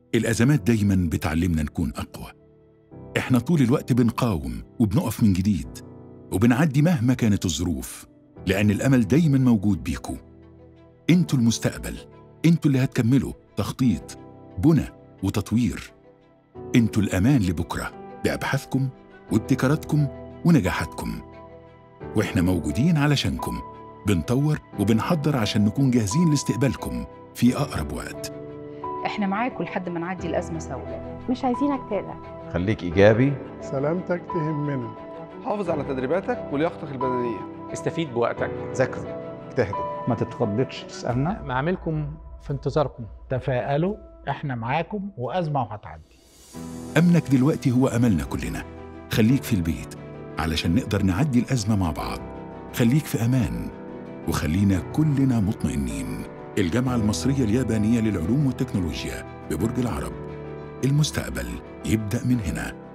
الأزمات دايما بتعلمنا نكون أقوى إحنا طول الوقت بنقاوم وبنقف من جديد وبنعدي مهما كانت الظروف لأن الأمل دايما موجود بيكو انتوا المستقبل انتوا اللي هتكملوا تخطيط بنى وتطوير انتوا الأمان لبكرة بأبحاثكم وابتكاراتكم ونجاحاتكم واحنا موجودين علشانكم بنطور وبنحضر عشان نكون جاهزين لاستقبالكم في أقرب وقت احنا معاكم لحد ما نعدي الازمه سوا مش عايزينك تقلق خليك إيجابي سلامتك تهمنا حافظ على تدريباتك ولياقتك البدنيه استفيد بوقتك ذاكروا اجتهدوا ما تتخضش تسألنا معاملكم في انتظاركم تفائلوا احنا معاكم وأزمة وهتعدي أمنك دلوقتي هو أملنا كلنا خليك في البيت علشان نقدر نعدي الأزمة مع بعض خليك في أمان وخلينا كلنا مطمئنين الجامعة المصرية اليابانية للعلوم والتكنولوجيا ببرج العرب المستقبل يبدأ من هنا